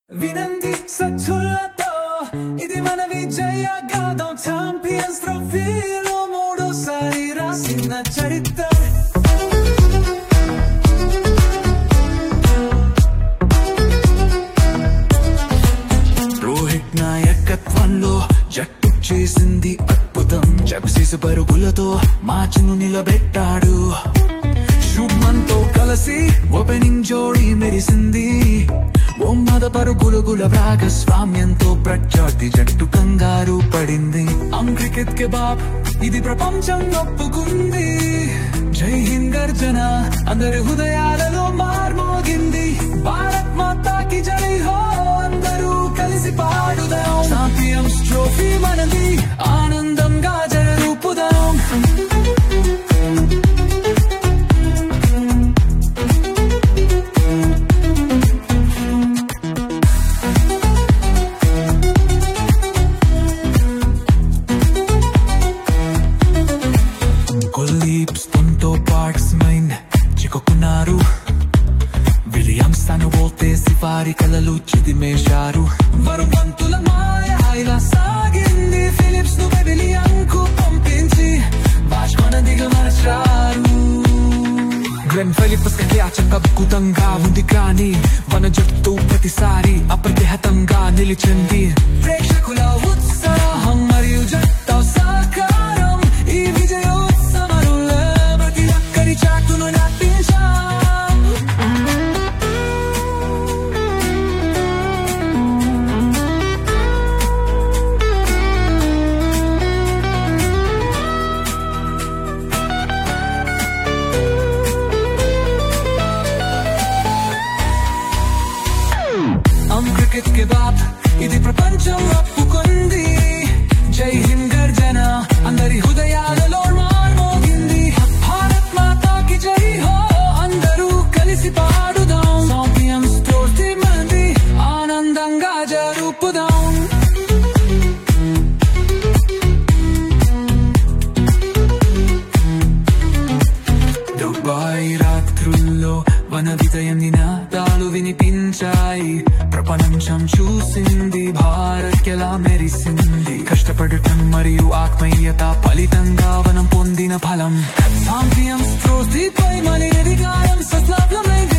వినంది సచ్చులతో ఇది మన విజయ గాథం ఛాంపియన్స్ ట్రోఫీలో మూడోసారి రాసిన చరిత్ర రోహిత్ నాయకత్వంలో జట్టు చేసింది అద్భుతం జగసీసు పరుగులతో మాచును నిలబెట్టాడు శుభ్మన్ తో కలిసి ఓపెనింగ్ జోడి మెరిసింది ఒమ్మద పరుగులుగుల భాగస్వామ్యంతో ప్రత్యర్థి జట్టు కంగారు పడింది అం క్రికెట్ కే బాప్ ఇది ప్రపంచం ఒప్పుకుంది జై హింద్ గర్జన అందరి హృదయాలలో మార్మోగింది భారత్ మాతాకి జై హో అందరూ కలిసి పాడుదాం ఛాంపియన్స్ ట్రోఫీ మనది ఆనందంగా జరుపుదాం కొలీబ్స్ తొంతో పార్ట్స్ మైండ్ చిక్కుకున్నారు విలియమ్స్ తను పోతే సిఫారి కలలు చిదిమేశారు వరుపంతుల మాయ ఇలా సాగింది ఫిలిప్స్ ను పెవిలియంకు పంపించి వాచ్మన్ దిగమర్చారు గ్లెన్ ఫిలిప్స్ కంటే అచకద్భుతంగా ఉంది కానీ వన జట్టు ప్రతిసారి అప్రతిహతంగా నిలిచింది ప్రేక్షకుల ఉత్సాహం మరియు జట్టు సహకారం ఈ విజయోత్సవంలో ప్రతి ఒక్కరి చాటును నప్పించాం అం క్రికెట్ కే బాప్ ఇది ప్రపంచం ఒప్పుకుంది జై హింద్ గర్జన అందరి హృదయాలలో మార్మోగింది భారత్ మాతాకి జై హో అందరూ కలిసి పాడుదాం ఛాంపియన్స్ ట్రోఫీ మనది ఆనందంగా జరుపుదాం దుబాయ్ రాత్రుల్లో వన విజయం నినాదాలు వినిపించాయి ప్రపంచం చూసింది భారత్ ఎలా మెరిసింది కష్టపడటం మరియు ఆత్మీయత ఫలితంగా వనం పొందిన ఫలం ఛాంపియన్స్ ట్రోఫీపై మన అధికారం సస్లాభ్యమైంది